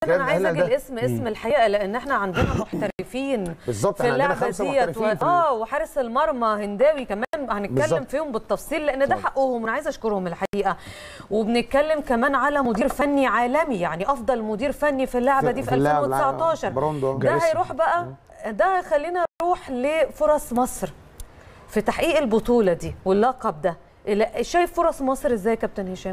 انا كان عايزه هنا اجي ده. الاسم اسم الحقيقه لان احنا عندنا محترفين بالظبط في احنا عندنا اللعبه خمسه ديت محترفين فيه. اه وحارس المرمى هنداوي كمان هنتكلم بالظبط. فيهم بالتفصيل لان ده حقهم وانا عايزه اشكرهم الحقيقه وبنتكلم كمان على مدير فني عالمي يعني افضل مدير فني في اللعبه دي في اللعب- 2019 بروندو ده هيروح بقى ده هيخلينا نروح لفرص مصر في تحقيق البطوله دي واللقب ده لا- شايف فرص مصر ازاي يا كابتن هشام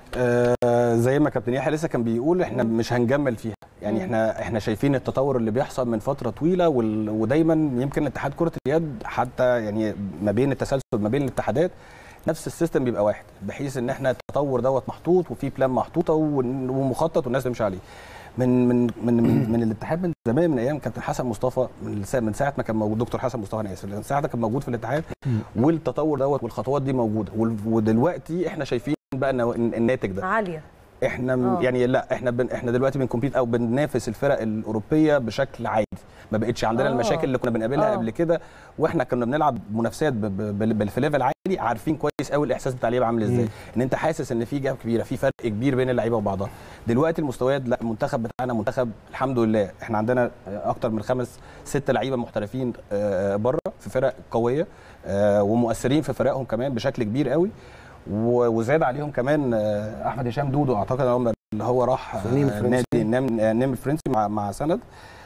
آه زي ما كابتن يحيى لسه كان بيقول احنا مش هنجمل فيها يعني احنا احنا شايفين التطور اللي بيحصل من فتره طويله وال... ودايما يمكن اتحاد كره اليد حتى يعني ما بين التسلسل ما بين الاتحادات نفس السيستم بيبقى واحد بحيث ان احنا التطور دوت محطوط وفي بلان محطوطه ون- ومخطط والناس تمشي عليه من من من من, من الاتحاد من زمان من ايام كابتن حسن مصطفى من سا- من ساعه ما كان موجود دكتور حسن مصطفى انا اسف من ساعه ما كان موجود في الاتحاد والتطور دوت والخطوات دي موجوده وال- ودلوقتي احنا شايفين بقى النوا- الناتج ده عاليه احنا م- آه. يعني لا احنا بن احنا دلوقتي بنكمبيت او بننافس الفرق الاوروبيه بشكل عادي ما بقتش عندنا آه. المشاكل اللي كنا بنقابلها آه. قبل كده واحنا كنا بنلعب منافسات ب- ب- ب- بال- في ليفل عالي عارفين كويس قوي الاحساس بتاع اللعيبه عامل ازاي ان انت حاسس ان في جاب كبيره في فرق كبير بين اللعيبه وبعضها دلوقتي المستويات لا المنتخب بتاعنا منتخب الحمد لله احنا عندنا اكتر من خمس ست لعيبه محترفين آه، بره في فرق قويه آه، ومؤثرين في فرقهم كمان بشكل كبير قوي و- وزاد عليهم كمان آه، احمد هشام دودو اعتقد هو اللي هو راح في نيم آه، فرنسي. نادي نام آه، نيم الفرنسي مع مع سند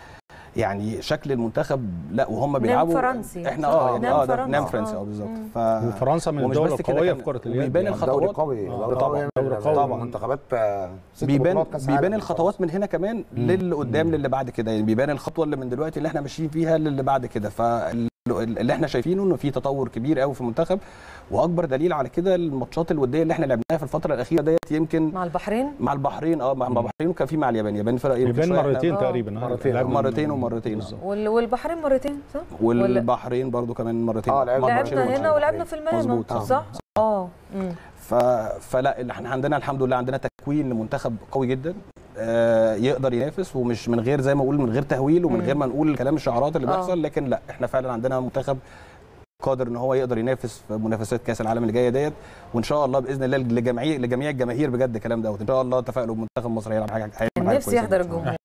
يعني شكل المنتخب لا وهم بيلعبوا فرنسي. احنا اه يعني نام اه ده فرنسي. نام فرنسي آه. اه بالظبط مم. ف وفرنسا من ومش الدول بس كده القويه كان- في كره اليد وبيبان يعني. الخطوات دوري قوي آه، دوري طبعاً، قوي دوري قوي. طبعا منتخبات آه، ست بيبان بطولات كأس بيبان عالم. الخطوات من هنا كمان للي قدام للي بعد كده يعني بيبان الخطوه اللي من دلوقتي اللي احنا ماشيين فيها للي بعد كده فاللي احنا شايفينه انه في تطور كبير قوي في المنتخب واكبر دليل على كده الماتشات الوديه اللي احنا لعبناها في الفتره الاخيره ديت يمكن مع البحرين مع البحرين اه مع مع البحرين وكان في مع اليابان اليابان فرق يمكن يبان شوية إحنا- مرتين آه. تقريبا آه، مرتين. لعبنا مرتين ومرتين بالظبط. وال- والبحرين مرتين صح؟ ولا- والبحرين برضو كمان مرتين آه، لعبنا ماتشين لعبنا وماتشين. هنا ولعبنا في المانيا مظبوط، آه. صح؟ اه مم. ف... فلا اللي احنا عندنا الحمد لله عندنا تكوين لمنتخب قوي جدا آه يقدر ينافس ومش من غير زي ما اقول من غير تهويل ومن مم. غير ما نقول الكلام الشعارات اللي آه. بيحصل لكن لا احنا فعلا عندنا منتخب قادر ان هو يقدر ينافس في منافسات كاس العالم اللي جايه ديت وان شاء الله باذن الله لجميع لجميع الجماهير بجد الكلام دوت ان شاء الله تفائلوا بمنتخب مصر هيلعب حاجه هيعمل حاجه نفسي كويسة يحضر جداً. الجمهور